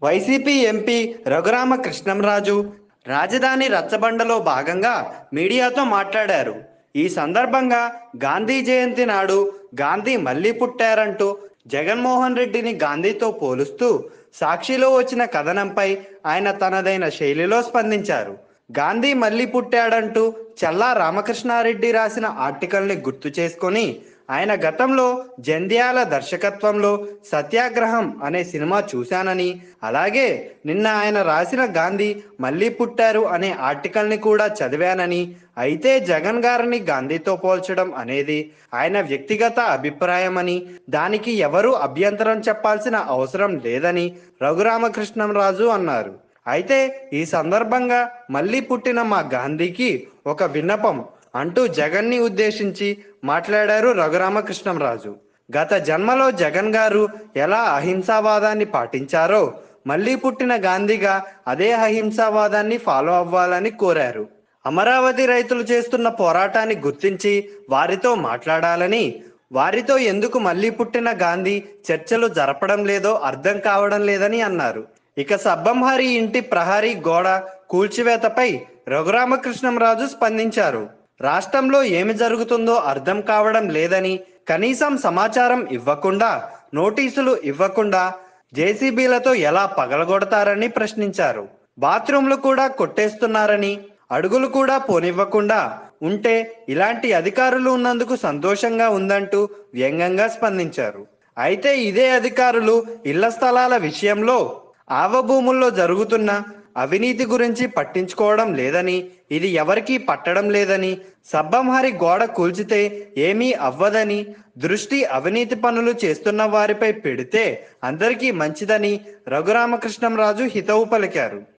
YCP MP Raghurama Krishnamraju రాజధాని రచ్చబండలో భాగంగా మీడియాతో మాట్లాడారు ఈ సందర్భంగా గాంధీ జయంతి నాడు గాంధీ మళ్ళీ పుట్టారంటూ జగన్మోహన్ రెడ్డిని గాంధీతో పోలుస్తూ సాక్షిలో వచ్చిన కథనంపై ఆయన తనదైన శైలిలో స్పందించారు గాంధీ మళ్ళీ పుట్టాడంటూ చల్లా రామకృష్ణారెడ్డి రాసిన ఆర్టికల్ని గుర్తు చేసుకొని ఆయన గతంలో జంధ్యాల దర్శకత్వంలో సత్యాగ్రహం అనే సినిమా చూశానని అలాగే నిన్న ఆయన రాసిన గాంధీ మళ్ళీ పుట్టారు అనే ఆర్టికల్ని కూడా చదివానని అయితే జగన్ గారిని గాంధీతో పోల్చడం అనేది ఆయన వ్యక్తిగత అభిప్రాయమని దానికి ఎవరూ అభ్యంతరం చెప్పాల్సిన అవసరం లేదని రఘురామకృష్ణంరాజు అన్నారు అయితే ఈ సందర్భంగా మళ్ళీ పుట్టిన మా గాంధీకి ఒక విన్నపం అంటూ జగన్ని ఉద్దేశించి మాట్లాడారు రఘురామకృష్ణంరాజు గత జన్మలో జగన్ గారు ఎలా అహింసావాదాన్ని పాటించారో మళ్ళీ పుట్టిన గాంధీగా అదే అహింసావాదాన్ని ఫాలో అవ్వాలని కోరారు అమరావతి రైతులు చేస్తున్న పోరాటాన్ని గుర్తించి వారితో మాట్లాడాలని వారితో ఎందుకు మళ్ళీ పుట్టిన గాంధీ చర్చలు జరపడం లేదో అర్థం కావడం లేదని అన్నారు ఇక సబ్బంహరి ఇంటి ప్రహరీ గోడ కూల్చివేతపై రఘురామకృష్ణంరాజు స్పందించారు రాష్ట్రంలో ఏమి జరుగుతుందో అర్థం కావడం లేదని కనీసం సమాచారం ఇవ్వకుండా నోటీసులు ఇవ్వకుండా జేసీబీలతో ఎలా పగలగొడతారని ప్రశ్నించారు బాత్రూంలు కూడా కొట్టేస్తున్నారని అడుగులు కూడా పోనివ్వకుండా ఉంటే ఇలాంటి అధికారులు ఉన్నందుకు సంతోషంగా ఉందంటూ వ్యంగ్యంగా స్పందించారు అయితే ఇదే అధికారులు ఇళ్ల స్థలాల విషయంలో ఆవభూముల్లో జరుగుతున్న అవినీతి గురించి పట్టించుకోవడం లేదని ఇది ఎవరికీ పట్టడం లేదని సబ్బంహరి గోడ కూల్చితే ఏమీ అవ్వదని దృష్టి అవినీతి పనులు చేస్తున్న వారిపై పెడితే అందరికీ మంచిదని రఘురామకృష్ణంరాజు హితవు పలికారు